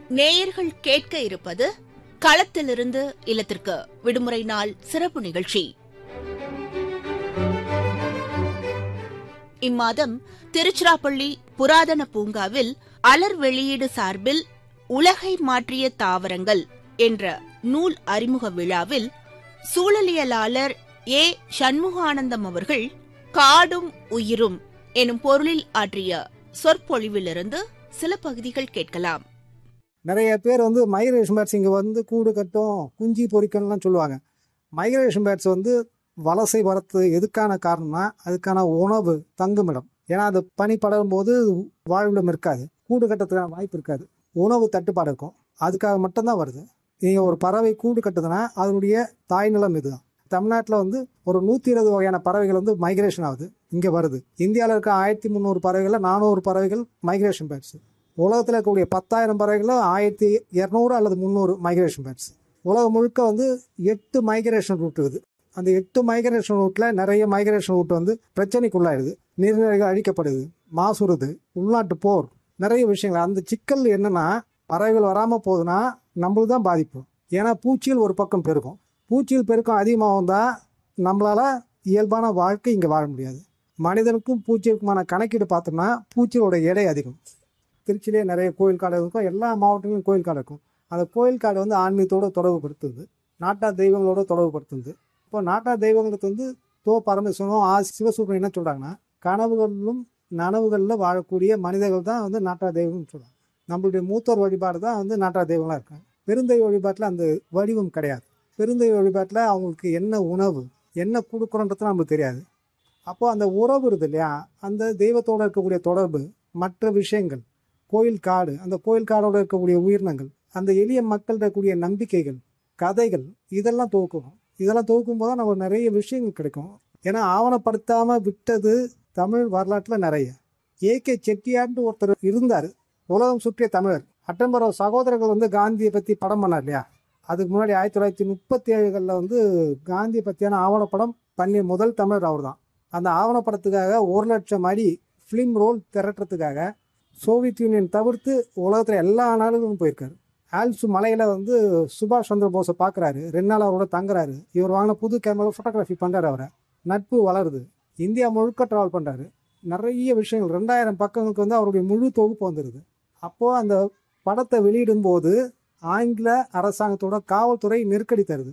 நேயர்கள் கேட்க இருப்பது களத்திலிருந்து இல்லத்திற்கு விடுமுறை நாள் சிறப்பு நிகழ்ச்சி இம்மாதம் திருச்சிராப்பள்ளி புராதன பூங்காவில் அலர் வெளியீடு சார்பில் உலகை மாற்றிய தாவரங்கள் என்ற நூல் அறிமுக விழாவில் சூழலியலாளர் ஏ சண்முகானந்தம் அவர்கள் காடும் உயிரும் எனும் பொருளில் ஆற்றிய சொற்பொழிவிலிருந்து சில பகுதிகள் கேட்கலாம் நிறைய பேர் வந்து மைக்ரேஷன் பேர்ட்ஸ் இங்கே வந்து கூடு கட்டும் குஞ்சு பொறிக்கணும்லாம் சொல்லுவாங்க மைக்ரேஷன் பேர்ட்ஸ் வந்து வலசை வரத்து எதுக்கான காரணம்னா அதுக்கான உணவு தங்குமிடம் ஏன்னா அது பனி படரும் போது வாழ்விடம் இருக்காது கூடு கட்டுறதுக்கான வாய்ப்பு இருக்காது உணவு தட்டுப்பாடு இருக்கும் அதுக்காக மட்டும்தான் வருது நீங்கள் ஒரு பறவை கூடு கட்டுதுன்னா அதனுடைய தாய் நிலம் இதுதான் தமிழ்நாட்டில் வந்து ஒரு நூற்றி இருபது வகையான பறவைகள் வந்து மைக்ரேஷன் ஆகுது இங்கே வருது இந்தியாவில் இருக்க ஆயிரத்தி முந்நூறு பறவைகளில் நானூறு பறவைகள் மைக்ரேஷன் பேர்ட்ஸ் உலகத்தில் இருக்கக்கூடிய பத்தாயிரம் பறவைகளில் ஆயிரத்தி இரநூறு அல்லது முந்நூறு மைக்ரேஷன் பேர்ட்ஸ் உலகம் முழுக்க வந்து எட்டு மைக்ரேஷன் ரூட் இருக்குது அந்த எட்டு மைக்ரேஷன் ரூட்டில் நிறைய மைக்ரேஷன் ரூட் வந்து பிரச்சனைக்குள்ளாயிடுது நீர்நிலைகள் அழிக்கப்படுது மாசுறுது உள்நாட்டு போர் நிறைய விஷயங்கள் அந்த சிக்கல் என்னன்னா பறவைகள் வராமல் போகுதுன்னா நம்மளுக்கு தான் பாதிப்பு ஏன்னா பூச்சிகள் ஒரு பக்கம் பெருக்கும் பூச்சிகள் பெருக்கம் அதிகமாகும் தான் நம்மளால இயல்பான வாழ்க்கை இங்கே வாழ முடியாது மனிதனுக்கும் பூச்சிகளுக்குமான கணக்கீடு பார்த்தோம்னா பூச்சிகளோட எடை அதிகம் திருச்சியிலே நிறைய கோயில் காடு இருக்கும் எல்லா மாவட்டங்களிலும் கோயில் காடு இருக்கும் அந்த கோயில் காடு வந்து ஆன்மீகத்தோடு தொடர்புபடுத்துது நாட்டார் தெய்வங்களோட தொடர்புபடுத்துது இப்போ நாட்டார் தெய்வங்களுக்கு வந்து தோ பரமேஸ்வரம் ஆ சிவசூரன் என்ன சொல்கிறாங்கன்னா கனவுகளிலும் நனவுகளில் வாழக்கூடிய மனிதர்கள் தான் வந்து நாட்டார் தெய்வம்னு சொல்கிறாங்க நம்மளுடைய மூத்தோர் வழிபாடு தான் வந்து நாட்டார் தெய்வங்களாக இருக்காங்க பெருந்தெய்வ வழிபாட்டில் அந்த வடிவம் கிடையாது பெருந்தெய்வ வழிபாட்டில் அவங்களுக்கு என்ன உணவு என்ன கொடுக்குறோன்றது நம்மளுக்கு தெரியாது அப்போது அந்த உறவு இருக்குது இல்லையா அந்த தெய்வத்தோடு இருக்கக்கூடிய தொடர்பு மற்ற விஷயங்கள் கோயில் காடு அந்த கோயில் காடோட இருக்கக்கூடிய உயிரினங்கள் அந்த எளிய மக்கள் இருக்கக்கூடிய நம்பிக்கைகள் கதைகள் இதெல்லாம் துவக்கணும் இதெல்லாம் துவக்கும் போது நம்ம நிறைய விஷயங்கள் கிடைக்கும் ஏன்னா ஆவணப்படுத்தாமல் விட்டது தமிழ் வரலாற்றில் நிறைய ஏ கே செட்டியார்னு ஒருத்தர் இருந்தார் உலகம் சுற்றிய தமிழர் அட்டம்பரோ சகோதரர்கள் வந்து காந்தியை பற்றி படம் பண்ணார் இல்லையா அதுக்கு முன்னாடி ஆயிரத்தி தொள்ளாயிரத்தி முப்பத்தி ஏழுகளில் வந்து காந்தியை பற்றியான ஆவணப்படம் பண்ணிய முதல் தமிழர் அவர் தான் அந்த ஆவணப்படத்துக்காக ஒரு லட்சம் அடி ஃபிலிம் ரோல் திரட்டுறதுக்காக சோவியத் யூனியன் தவிர்த்து உலகத்தில் எல்லா நாடுகளும் போயிருக்காரு ஆல்ப்ஸ் மலையில் வந்து சுபாஷ் சந்திர போஸை பார்க்குறாரு ரெண்டு நாள் அவரோட தங்குறாரு இவர் வாங்கின புது கேமரா ஃபோட்டோகிராஃபி பண்ணுறாரு அவரை நட்பு வளருது இந்தியா முழுக்க ட்ராவல் பண்ணுறாரு நிறைய விஷயங்கள் ரெண்டாயிரம் பக்கங்களுக்கு வந்து அவருடைய முழு தொகுப்பு வந்துடுது அப்போது அந்த படத்தை வெளியிடும்போது ஆங்கில அரசாங்கத்தோட காவல்துறை நெருக்கடி தருது